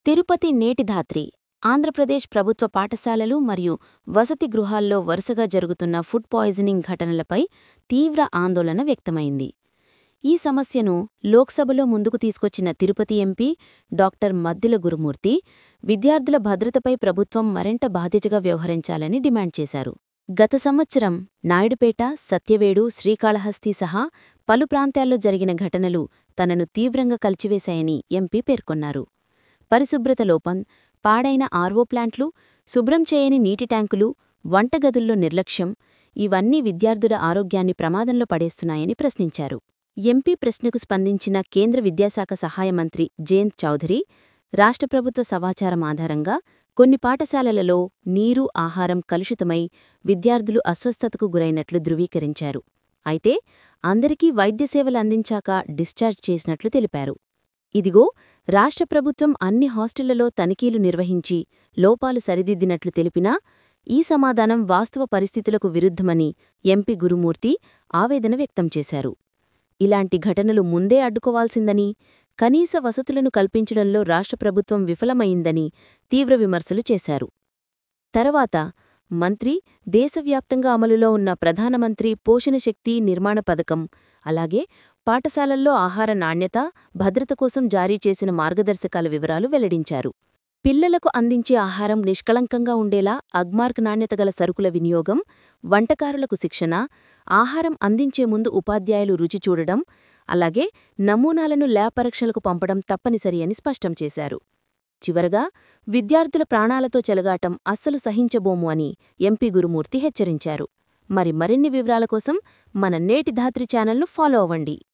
తిరుపతి నేటిధాత్రి ఆంధ్రప్రదేశ్ ప్రభుత్వ పాఠశాలలు మరియు వసతి గృహాల్లో వరుసగా జరుగుతున్న ఫుడ్ పాయిజనింగ్ ఘటనలపై తీవ్ర ఆందోళన వ్యక్తమైంది ఈ సమస్యను లోక్సభలో ముందుకు తీసుకొచ్చిన తిరుపతి ఎంపీ డాక్టర్ మద్దిల గురుమూర్తి విద్యార్థుల భద్రతపై ప్రభుత్వం మరింత బాధ్యతగా వ్యవహరించాలని డిమాండ్ చేశారు గత సంవత్సరం నాయుడుపేట సత్యవేడు శ్రీకాళహస్తి సహా పలు ప్రాంతాల్లో జరిగిన ఘటనలు తనను తీవ్రంగా కలిచివేశాయని ఎంపీ పేర్కొన్నారు పరిశుభ్రత లోపం పాడైన ఆర్వో ప్లాంట్లు శుభ్రం చేయని నీటి ట్యాంకులు వంటగదుల్లో నిర్లక్ష్యం ఇవన్నీ విద్యార్థుల ఆరోగ్యాన్ని ప్రమాదంలో పడేస్తున్నాయని ప్రశ్నించారు ఎంపీ ప్రశ్నకు స్పందించిన కేంద్ర విద్యాశాఖ సహాయ మంత్రి జయంత్ చౌధరి రాష్ట్ర ప్రభుత్వ సమాచారం ఆధారంగా కొన్ని పాఠశాలలలో నీరు ఆహారం కలుషితమై విద్యార్థులు అస్వస్థతకు గురైనట్లు ధృవీకరించారు అయితే అందరికీ వైద్య సేవలు అందించాక డిశ్చార్జ్ చేసినట్లు తెలిపారు ఇదిగో రాష్ట్ర ప్రభుత్వం అన్ని హాస్టళ్లలో తనిఖీలు నిర్వహించి లోపాలు సరిదిద్దినట్లు తెలిపినా ఈ సమాధానం వాస్తవ పరిస్థితులకు విరుద్ధమని ఎంపీ గురుమూర్తి ఆవేదన వ్యక్తం చేశారు ఇలాంటి ఘటనలు ముందే అడ్డుకోవాల్సిందని కనీస వసతులను కల్పించడంలో రాష్ట్ర ప్రభుత్వం విఫలమైందని తీవ్ర విమర్శలు చేశారు తర్వాత మంత్రి దేశవ్యాప్తంగా అమలులో ఉన్న ప్రధానమంత్రి పోషణ శక్తి నిర్మాణ పథకం అలాగే పాఠశాలల్లో ఆహార నాణ్యత భద్రత కోసం జారీ చేసిన మార్గదర్శకాల వివరాలు వెల్లడించారు పిల్లలకు అందించే ఆహారం నిష్కళంకంగా ఉండేలా అగ్మార్క్ నాణ్యత గల సరుకుల వినియోగం వంటకారులకు శిక్షణ ఆహారం అందించే ముందు ఉపాధ్యాయులు రుచి చూడడం అలాగే నమూనాలను ల్యాబ్ పరీక్షలకు పంపడం తప్పనిసరి అని స్పష్టం చేశారు చివరగా విద్యార్థుల ప్రాణాలతో చెలగాటం అస్సలు సహించబోము అని ఎంపీ గురుమూర్తి హెచ్చరించారు మరి మరిన్ని వివరాల కోసం మన నేటి ధాత్రి ఛానల్ను ఫాలో అవ్వండి